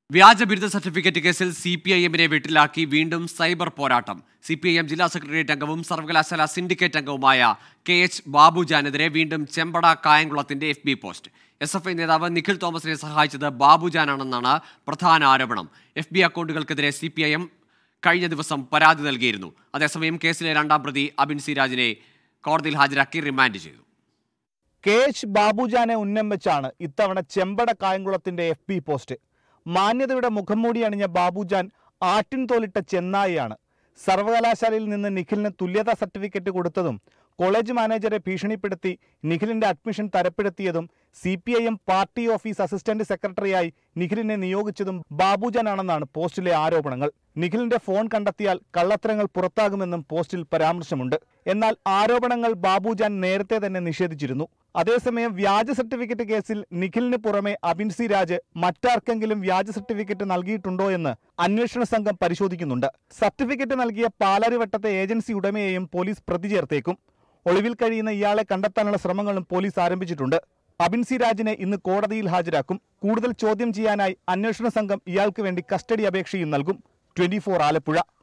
വ്യാജ ബിരുദ സർട്ടിഫിക്കറ്റ് കേസിൽ സി പി ഐ എമ്മിനെ വീട്ടിലാക്കി വീണ്ടും സൈബർ പോരാട്ടം സി പി ഐ എം ജില്ലാ സെക്രട്ടേറിയറ്റ് അംഗവും സർവകലാശാല സിൻഡിക്കേറ്റ് അംഗവുമായ കെ എച്ച് ബാബുജാനെതിരെ വീണ്ടും ചെമ്പട കായംകുളത്തിന്റെ F B post S F I നേതാവ് നിഖിൽ തോമസിനെ സഹായിച്ചത് ബാബുജാനാണെന്നാണ് പ്രധാന ആരോപണം എഫ് ബി അക്കൗണ്ടുകൾക്കെതിരെ സി പി ഐ എം കഴിഞ്ഞ ദിവസം പരാതി നൽകിയിരുന്നു അതേസമയം കേസിലെ രണ്ടാം പ്രതി അബിൻ സിരാജിനെ കോടതിയിൽ ഹാജരാക്കി റിമാൻഡ് ചെയ്തു കെ എച്ച് ബാബുജാനെ ഉന്നം വെച്ചാണ് ഇത്തവണ ചെമ്പട കായംകുളത്തിന്റെ എഫ് ബി പോസ്റ്റ് മാന്യതയുടെ മുഖംമൂടി അണിഞ്ഞ ബാബുജാൻ ആട്ടിൻ തോലിട്ട ചെന്നായിയാണ് സർവകലാശാലയിൽ നിന്ന് നിഖിലിന് തുല്യതാ സർട്ടിഫിക്കറ്റ് കൊടുത്തതും കോളേജ് മാനേജറെ ഭീഷണിപ്പെടുത്തി നിഖിലിന്റെ അഡ്മിഷൻ തരപ്പെടുത്തിയതും C P I M party office assistant സെക്രട്ടറിയായി നിഖിലിനെ നിയോഗിച്ചതും ബാബുജാനാണെന്നാണ് പോസ്റ്റിലെ ആരോപണങ്ങൾ നിഖിലിന്റെ ഫോൺ കണ്ടെത്തിയാൽ കള്ളത്തരങ്ങൾ പുറത്താകുമെന്നും പോസ്റ്റിൽ പരാമർശമുണ്ട് എന്നാൽ ആരോപണങ്ങൾ ബാബുജാൻ നേരത്തെ തന്നെ നിഷേധിച്ചിരുന്നു അതേസമയം വ്യാജ സർട്ടിഫിക്കറ്റ് കേസിൽ നിഖിലിന് പുറമെ അബിൻ സി രാജ് മറ്റാർക്കെങ്കിലും വ്യാജ സർട്ടിഫിക്കറ്റ് നൽകിയിട്ടുണ്ടോ എന്ന് അന്വേഷണ സംഘം പരിശോധിക്കുന്നുണ്ട് സർട്ടിഫിക്കറ്റ് നൽകിയ പാലാരിവട്ടത്തെ ഏജൻസി ഉടമയെയും പോലീസ് പ്രതി ചേർത്തേക്കും ഒളിവിൽ കഴിയുന്ന ഇയാളെ കണ്ടെത്താനുള്ള ശ്രമങ്ങളും പോലീസ് ആരംഭിച്ചിട്ടുണ്ട് അബിൻ സി രാജിനെ ഇന്ന് കോടതിയിൽ ഹാജരാക്കും കൂടുതൽ ചോദ്യം ചെയ്യാനായി അന്വേഷണ സംഘം ഇയാൾക്ക് വേണ്ടി കസ്റ്റഡി അപേക്ഷയും നൽകും ട്വന്റി ആലപ്പുഴ